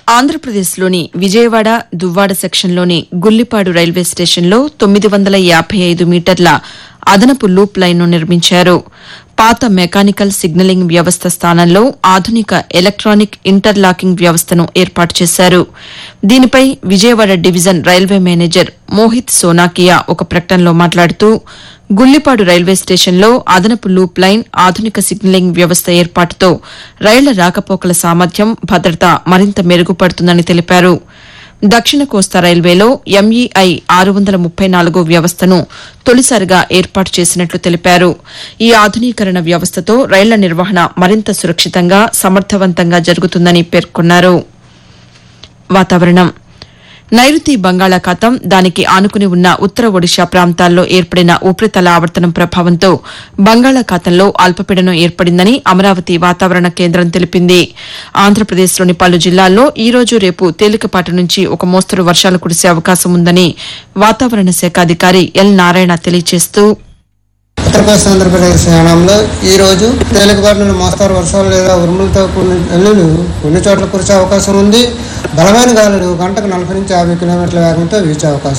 ఆంధ్రప్రదేశ్లోని విజయవాడ దువ్వాడ సెక్షన్లోని గుల్లిపాడు రైల్వే స్టేషన్లో తొమ్మిది వందల యాభై ఐదు మీటర్ల అదనపు లూప్ లైన్ను నిర్మించారు పాత మెకానికల్ సిగ్నలింగ్ వ్యవస్థ స్థానంలో ఆధునిక ఎలక్ట్రానిక్ ఇంటర్లాకింగ్ వ్యవస్థను ఏర్పాటు చేశారు దీనిపై Vijayawada division railway manager Mohit Sonakia ఒక ప్రకటనలో మాట్లాడుతూ గుల్లిపాడు రైల్వే స్టేషన్లో అదనపు లూప్ లైన్ ఆధునిక సిగ్నలింగ్ వ్యవస్థ ఏర్పాటుతో రైళ్ల రాకపోకల సామర్థ్యం భద్రత మరింత మెరుగుపడుతుందని తెలిపారు దక్షిణ కోస్తా రైల్వేలో ఎంఈఐ ఆరు వందల ముప్పై నాలుగో వ్యవస్థను తొలిసారిగా ఏర్పాటు చేసినట్లు తెలిపారు ఈ ఆధునీకరణ వ్యవస్థతో రైళ్ల నిర్వహణ మరింత సురక్షితంగా సమర్థవంతంగా జరుగుతుందని పేర్కొన్నారు వాతావరణం నైరుతి బంగాళాఖాతం దానికి ఆనుకుని ఉన్న ఉత్తర ఒడిషా ప్రాంతాల్లో ఏర్పడిన ఉపరితల ఆవర్తనం ప్రభావంతో బంగాళాఖాతంలో అల్పపీడనం ఏర్పడిందని అమరావతి వాతావరణ కేంద్రం తెలిపింది ఆంధ్రప్రదేశ్లోని పలు జిల్లాల్లో ఈ రోజు రేపు తేలికపాటి నుంచి ఒక మోస్తరు వర్షాలు కురిసే అవకాశం ఉందని వాతావరణ శాఖ అధికారి ఎల్ నారాయణ తెలియజేస్తూ ఉత్తర కోస్తా ఆంధ్రప్రదేశ్ యానంలో ఈ రోజు తేలికపాటి నుండి మోస్తారు వర్షాలు లేదా ఉరుములతో కూడిన జల్లులు కొన్ని చోట్ల కురిసే అవకాశం ఉంది బలమైన గాలులు గంటకు నలభై నుంచి యాభై కిలోమీటర్ల వేగంతో వీచే అవకాశం